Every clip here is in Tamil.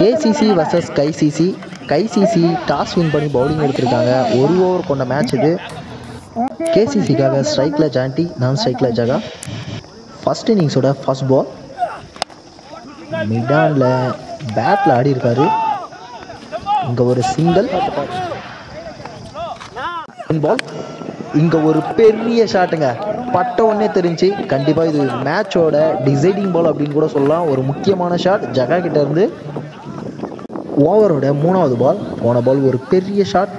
KCC versus KCC KCC toss win பண்ணி பவுலிங் எடுத்திருக்காங்க ஒரு ஓவர் கொண்ட மேட்ச் இது கேசிசிக்காக ஸ்ட்ரைக்கில் ஜாண்டி நான் ஸ்ட்ரைக்கில் ஜகா ஃபர்ஸ்ட் இன்னிங்ஸோட ஃபர்ஸ்ட் பால் மிடானில் பேட்டில் ஆடி இருக்காரு இங்கே ஒரு சிங்கிள் பால் இங்கே ஒரு பெரிய ஷாட்டுங்க பட்ட உடனே தெரிஞ்சு கண்டிப்பாக இது மேட்சோட டிசைடிங் பால் அப்படின்னு கூட சொல்லலாம் ஒரு முக்கியமான ஷாட் ஜகா கிட்ட இருந்து ஓவரோட மூணாவது பால் போன பால் ஒரு பெரிய ஷாட்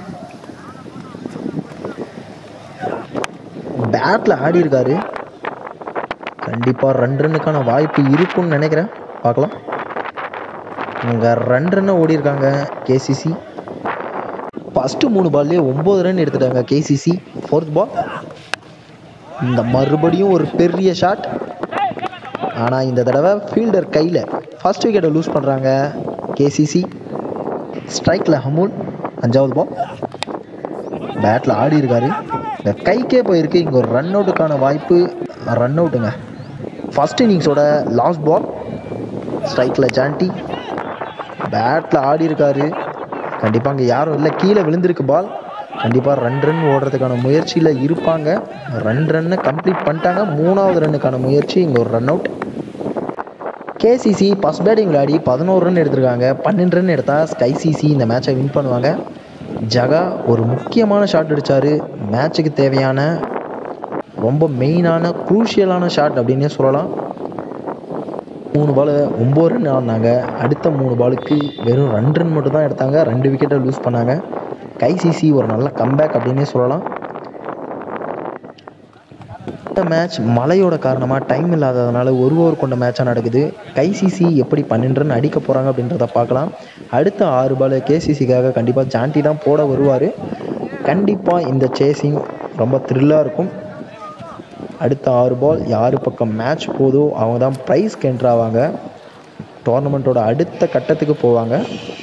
பேட்டில் ஆடி இருக்காரு கண்டிப்பாக ரன் ரன்னுக்கான வாய்ப்பு இருக்கும்னு நினைக்கிறேன் பார்க்கலாம் இங்கே ரன் ரன்னை ஓடி இருக்காங்க கேசிசி ஃபஸ்ட்டு மூணு பால்லேயே ஒம்பது ரன் எடுத்துட்டாங்க கேசிசி ஃபோர்த் பால் இந்த மறுபடியும் ஒரு பெரிய ஷாட் ஆனால் இந்த தடவை ஃபீல்டர் கையில் ஃபர்ஸ்ட் விக்கெட்டை லூஸ் பண்ணுறாங்க கேசிசி ஸ்ட்ரைக்கில் ஹமூல் அஞ்சாவது பால் பேட்டில் ஆடி இருக்காரு இந்த கைக்கே போயிருக்கு இங்கே ஒரு ரன் அவுட்டுக்கான வாய்ப்பு ரன் அவுட்டுங்க ஃபர்ஸ்ட் இன்னிங்ஸோட லாஸ்ட் பால் ஸ்ட்ரைக்கில் ஜாண்டி பேட்டில் ஆடி இருக்காரு கண்டிப்பாக அங்கே யாரும் இல்லை கீழே விழுந்திருக்கு பால் கண்டிப்பாக ரன் ரன் ஓடுறதுக்கான முயற்சியில் இருப்பாங்க ரன் ரன்னு கம்ப்ளீட் பண்ணிட்டாங்க மூணாவது ரன்னுக்கான முயற்சி இங்கே ஒரு run out KCC first batting விளையாடி பதினோரு ரன் எடுத்திருக்காங்க பன்னெண்டு ரன் எடுத்தால் ஸ்கைசிசி இந்த மேட்சை வின் பண்ணுவாங்க ஜகா ஒரு முக்கியமான ஷாட் அடித்தார் மேட்சுக்கு தேவையான ரொம்ப மெயினான குரூஷியலான ஷாட் அப்படின்னே சொல்லலாம் மூணு பால் ஒம்பது ரன் ஆடினாங்க அடுத்த மூணு பாலுக்கு வெறும் ரெண்டு ரன் மட்டும் தான் எடுத்தாங்க ரெண்டு விக்கெட்டை லூஸ் பண்ணாங்க கைசிசி ஒரு நல்ல கம்பேக் அப்படின்னே சொல்லலாம் இந்த மேட்ச் மழையோட காரணமாக டைம் இல்லாததுனால ஒரு ஓவர் கொண்ட மேட்சாக நடக்குது கைசிசி எப்படி பன்னெண்டு ரன் அடிக்க போகிறாங்க அப்படின்றத பார்க்கலாம் அடுத்த ஆறு பால் கேசிசிக்காக கண்டிப்பாக ஜாண்டி தான் போட வருவார் கண்டிப்பாக இந்த சேசிங் ரொம்ப த்ரில்லாக இருக்கும் அடுத்த ஆறு பால் யார் பக்கம் மேட்ச் போதோ அவங்க தான் ப்ரைஸ்க்கு என்ட்ரு ஆவாங்க டோர்னமெண்ட்டோட அடுத்த கட்டத்துக்கு போவாங்க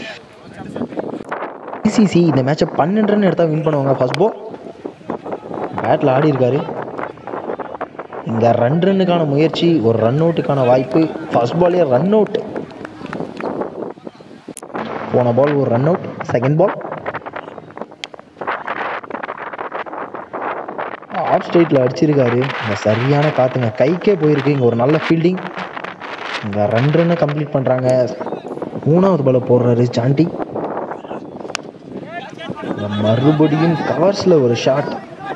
ஐசிசி இந்த மேட்சை பன்னெண்டு ரன் எடுத்தால் வின் பண்ணுவாங்க ஃபர்ஸ்ட் பால் பேட்டில் ஆடி இருக்காரு இங்கே ரன் ரன்னுக்கான முயற்சி ஒரு ரன் அவுட்டுக்கான வாய்ப்பு ஃபர்ஸ்ட் பாலே ரன் அவுட் போன பால் ஒரு run out second ball off ஸ்ட்ரைட்டில் அடிச்சிருக்காரு இங்கே சரியான காற்றுங்க கைக்கே போயிருக்கு இங்கே ஒரு நல்ல ஃபீல்டிங் இங்கே ரன் ரன்னை கம்ப்ளீட் பண்ணுறாங்க மூணாவது பாலை போடுறாரு ஜாண்டி இங்க மறுபடியும் கவர்ஸில் ஒரு ஷாட்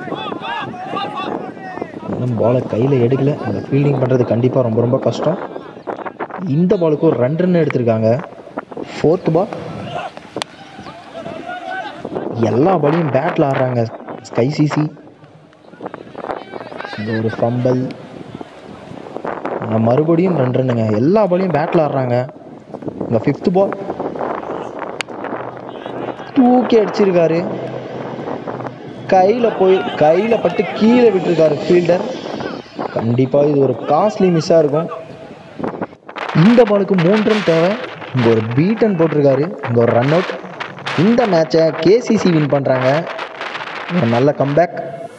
இன்னும் பாலை கையில் எடுக்கல அந்த ஃபீல்டிங் பண்ணுறது கண்டிப்பாக ரொம்ப ரொம்ப கஷ்டம் இந்த பாலுக்கு ஒரு ரன் ரன் எடுத்திருக்காங்க ஃபோர்த் பால் எல்லா பாலையும் பேட்டில் ஆடுறாங்க ஸ்கை சிசி இந்த ஒரு ஃபம்பல் மறுபடியும் ரன் ரன்னுங்க எல்லா பாலையும் பேட்டில் ஆடுறாங்க இந்த ஃபிஃப்த் பால் தூக்கி அடிச்சிருக்காரு கையில் போய் கையில் பட்டு கீழே விட்டுருக்காரு ஃபீல்டர் கண்டிப்பாக இது ஒரு காஸ்ட்லி மிஸ்ஸாக இருக்கும் இந்த பாலுக்கு மூன்று ரன் தேவை இங்கே ஒரு பீட்டன் போட்டிருக்காரு இங்கே ஒரு ரன் அவுட் இந்த மேட்சை கேசிசி வின் பண்ணுறாங்க ஒரு நல்ல கம்பேக்